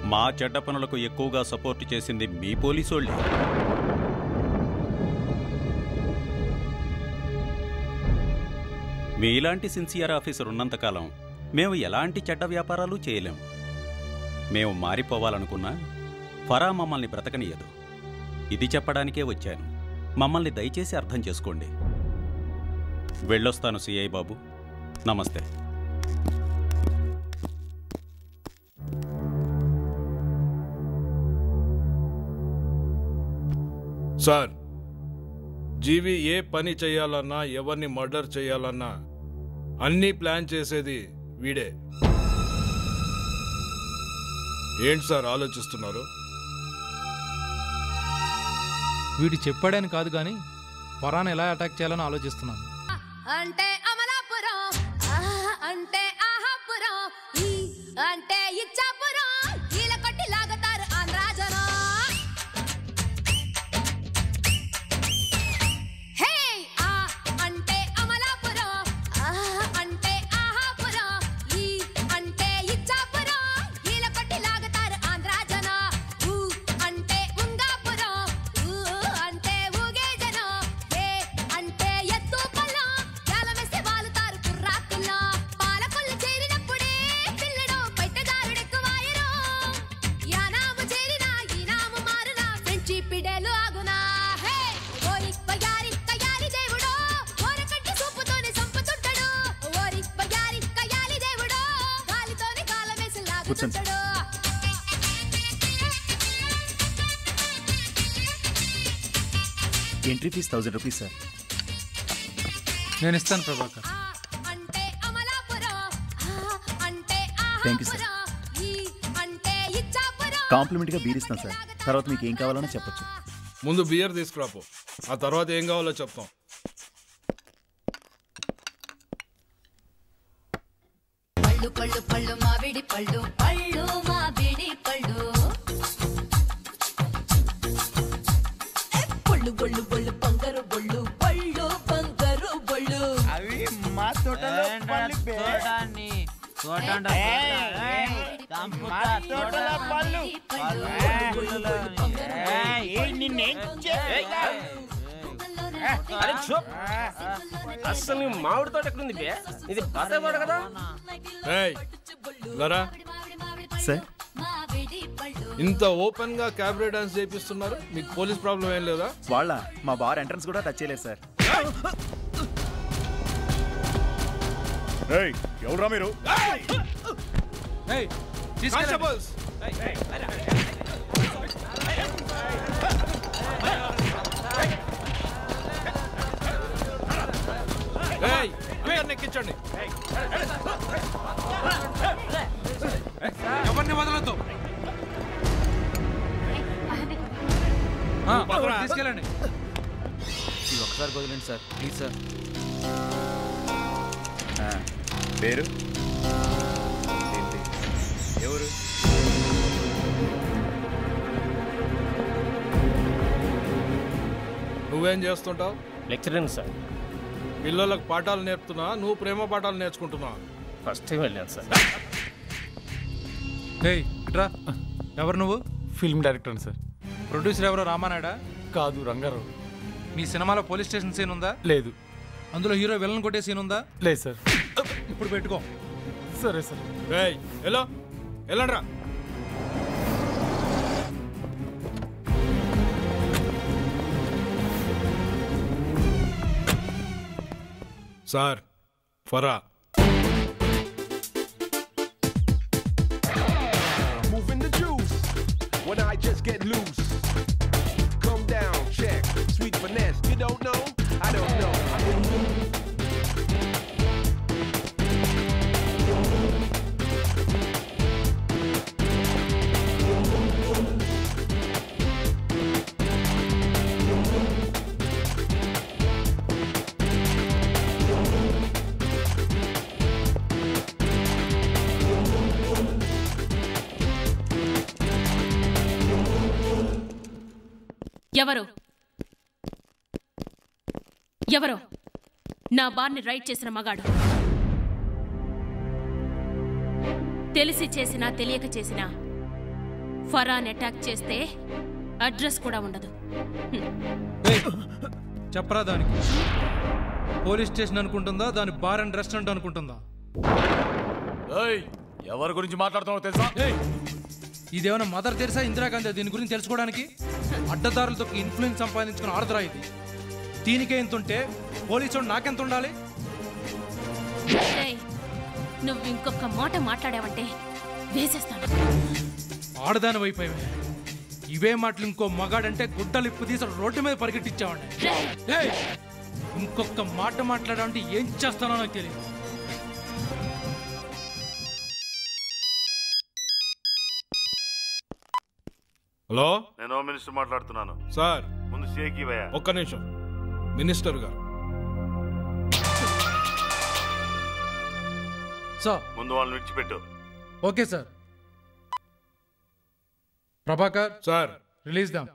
మా చెడ్డ పనులకు ఎక్కువగా సపోర్ట్ చేసింది మీ పోలీసోళ్ళే మీలాంటి సిన్సియర్ ఆఫీసర్ ఉన్నంతకాలం మేము ఎలాంటి చెడ్డ వ్యాపారాలు చేయలేం మేము మారిపోవాలనుకున్నా ఫరా మమ్మల్ని బ్రతకనియదు ఇది చెప్పడానికే వచ్చాను మమ్మల్ని దయచేసి అర్థం చేసుకోండి వెళ్ళొస్తాను సిఐ బాబు నమస్తే సార్ జీవి ఏ పని చేయాలన్నా ఎవరిని మర్డర్ చేయాలన్నా అన్నీ ప్లాన్ చేసేది వీడే ఏంటి సార్ ఆలోచిస్తున్నారు వీడు చెప్పాడని కాదు కానీ పరాన్ని ఎలా అటాక్ చేయాలని ఆలోచిస్తున్నాను అంటే అమలాపురం ఆహా అంటే ఆహాపురం ఈ అంటే ఇచ్చాపురం ఈల కొట్టి లాగుతారు ఆంధ్రాజనం హే ఆ అంటే అమలాపురం ఆహా అంటే ఆహాపురం ఈ అంటే ఇచ్చాపురం ఈల కొట్టి లాగుతారు ఆంధ్రాజనం ఊ అంటే ఉంగాపురం ఊ అంటే ఊగే జనం ఏ అంటే ఎత్తు పల్లం జాలమేసి వాలుతారు కుర్రాకుల్లా పాలకొల్లు చేరినప్పుడే పిల్లడు పైటదారుడెక్కువాయరు యానాము చేరినా ఈనాము మారునా ఫ్రెంచి పిడేలు ఆగునా హే ఓరి పయారి కయాలి దేవుడో ఓరకంటి సూపుతోనే సంపుతుంటాడు ఓరి పయారి కయాలి దేవుడో గాలితోనే కాలమేసి లాగుతుంటాడు entry fees thousand rupees sir నేను ఇస్తాను ప్రభాకర్ అంటే అమలాపురం ఆ అంటే Thank you, sir. ఆహాపురం ఈ అంటే ఇచ్చాపురం కాంప్లిమెంట్గా బీర్ ఇస్తాం సార్ తర్వాత మీకు ఏం కావాలనో చెప్పొచ్చు ముందు బియర్ తీసుకురాపో ఆ తర్వాత ఏం కావాలో చెప్తాం పళ్ళు పళ్ళు పళ్ళు మామిడి పళ్ళు పళ్ళు మామిడి పళ్ళు ఏ పళ్ళు బొళ్ళు బొళ్ళు బంగారు బొళ్ళు పళ్ళు బంగారు బొళ్ళు అవి మా తోటలో పళ్ళు బే. మా తోటలో పళ్ళు ఏయ్, నిన్నేం చేస్తా? అరే చూప్ అస్సలు నీ మామిడి తోట ఎక్కడుంది బే ఇది బత్తాయి తోట కదా ఏయ్ లరా సార్ ఇంత ఓపెన్ గా క్యాబరే డాన్స్ చేపిస్తున్నారు మీకు పోలీస్ ప్రాబ్లం ఏం లేదా వాళ్ళ మా బార్ ఎంట్రన్స్ కూడా టచ్ చేయలేదు సార్ ఎవరా మీరు కానిస్టేబుల్స్ ఏయ్ అందరిని ఎక్కించండి ఎవరిని వదలొద్దు ఆ, తీసుకెళ్ళండి ఇది ఒకసారి వదిలేండి సార్ ప్లీజ్ సార్ ఆ, పేరు ఏంటి ఎవరు నువ్వేం చేస్తుంటావు లెక్చరర్ సార్ పిల్లలకు పాఠాలు నేర్పుతున్నా నువ్వు ప్రేమ పాఠాలు నేర్చుకుంటున్నా ఫస్ట్ టైం వెళ్ళాను సార్ ఏయ్ ఇట్రా ఎవరు నువ్వు ఫిల్మ్ డైరెక్టర్ సార్ ప్రొడ్యూసర్ ఎవరో రామానాయుడా కాదు రంగారావు నీ సినిమాలో పోలీస్ స్టేషన్ సీన్ ఉందా లేదు అందులో హీరో విలన్ కొట్టే సీన్ ఉందా లేదు సార్ ఇప్పుడు పెట్టుకో సరే సార్ ఏయ్ ఎలా వెళ్ళండ్రా సార్ ఫరా Moving the juice when I just get loose. Come down, check. Sweet finesse. You don't know? I don't know. ఎవరు ఎవరో నా బార్ని రైడ్ చేసిన మగాడు తెలిసి చేసినా తెలియక చేసినా ఫరాన్ అటాక్ చేస్తే అడ్రస్ కూడా ఉండదు ఏయ్, చెప్పరా దానికి పోలీస్ స్టేషన్ అనుకుంటుందా దాని బార్ అండ్ రెస్టారెంట్ అనుకుంటుందా ఏయ్ ఎవరి గురించి మాట్లాడుతున్నావు తెలుసా ఏయ్, ఇదేమైనా మదర్ తెరిసా ఇందిరాగాంధీ దీని గురించి తెలుసుకోవడానికి అడ్డదారులతో ఇన్ఫ్లుయెన్స్ సంపాదించుకున్న ఆర్డరా ఇది దీనికే ఎంత ఉంటే పోలీసు నాకెంత ఉండాలి ఏయ్, నువ్వు ఇంకొక మాట మాట్లాడావంటే వేసేస్తాను ఆడదాని వైపోయావే ఇవే మాటలు ఇంకో మగాడంటే గుడ్డలు ఇప్పు తీసి రోడ్డు మీద పరిగెట్టించావండి ఏయ్, ఇంకొక మాట మాట్లాడాలంటే ఏం చేస్తానో నాకు తెలియదు హలో నేను హోమ్ మినిస్టర్ మాట్లాడుతున్నాను సార్ ముందు సీఏకి ఇవ్వయా ఒక్క నిమిషం మినిస్టర్ గారు సార్ ముందు వాళ్ళని విడిచిపెట్టు okay sir Prabhakar sir release them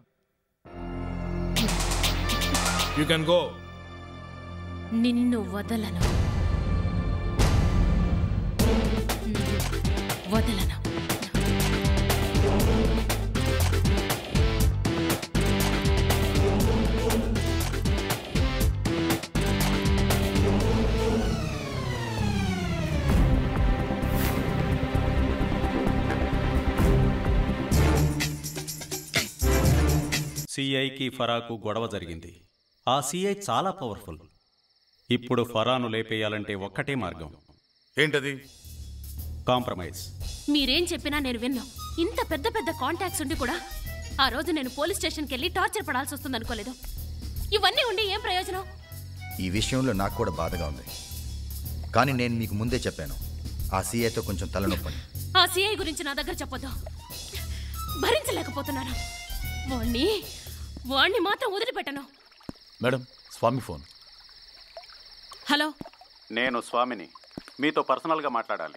you can go నిన్ను వదలను వదలను సిఐకి ఫరాకు గొడవ జరిగింది ఆ సిఐ చాలా పవర్ఫుల్ ఇప్పుడు ఫరాను లేపేయాలంటే ఒక్కటే మార్గం ఏంటది కాంప్రమైజ్ మీరేం చెప్పినా నేను విన్నా ఇంత పెద్ద పెద్ద కాంటాక్ట్స్ ఉండి కూడా ఆ రోజు నేను పోలీస్ స్టేషన్కి వెళ్ళి టార్చర్ పడాల్సి వస్తుంది అనుకోలేదు ఇవన్నీ ఉండి ఏం ప్రయోజనం ఈ విషయంలో నాకు కూడా బాధగా ఉంది కానీ నేను మీకు ముందే చెప్పాను ఆ సీఐతో కొంచెం తలనొప్పని ఆ సిఐ గురించి నా దగ్గర చెప్పొద్దు భరించలేకపోతున్నాను వాణ్ణి వాణ్ణి మాత్రం వదిలిపెట్టను మేడం స్వామి ఫోన్ హలో నేను స్వామిని మీతో పర్సనల్గా మాట్లాడాలి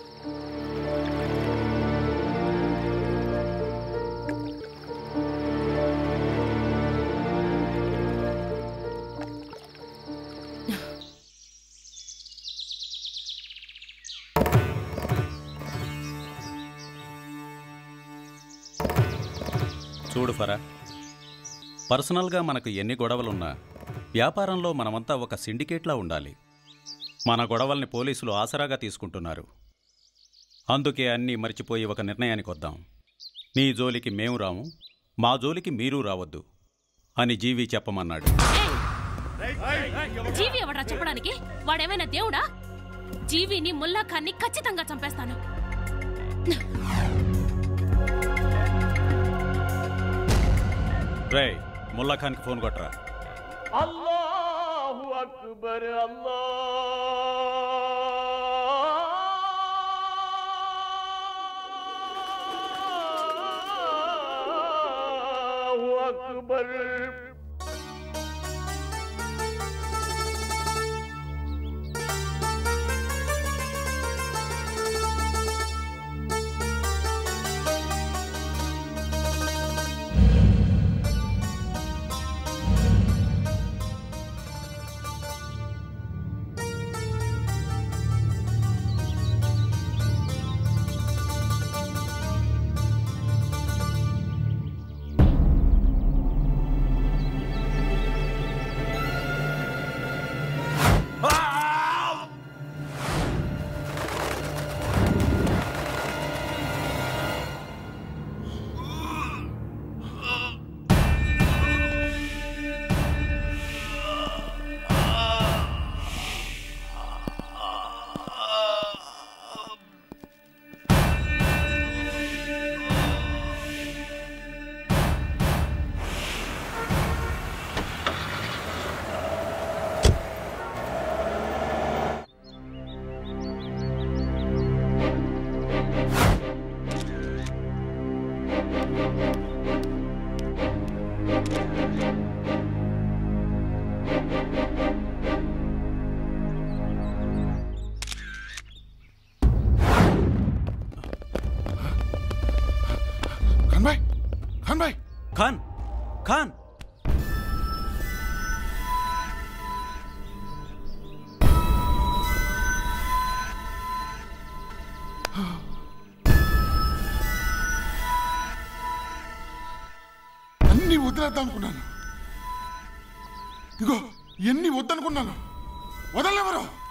చూడు ఫరా పర్సనల్గా మనకు ఎన్ని గొడవలున్నా వ్యాపారంలో మనమంతా ఒక సిండికేట్లా ఉండాలి మన గొడవల్ని పోలీసులు ఆసరాగా తీసుకుంటున్నారు అందుకే అన్నీ మర్చిపోయి ఒక నిర్ణయానికి వద్దాం నీ జోలికి మేము రాము మా జోలికి మీరు రావద్దు అని జీవి చెప్పమన్నాడు జీవి ఎవడా చెప్పడానికి వాడేమైనా దేవుడా జీవిని ముల్లా ఖాన్ని ఖచ్చితంగా చంపేస్తాను రే ముల్లా ఖాన్కి ఫోన్ కొట్టరా అల్లాహు అక్బర్ అల్లాహు అక్బర్ ఖాన్ భాయ్ ఖాన్ భాయ్ ఖాన్ ఖాన్ ఎన్ని వదిలేద్దాం అనుకున్నాను ఇగో ఎన్ని వద్దనుకున్నాను వదలెవరు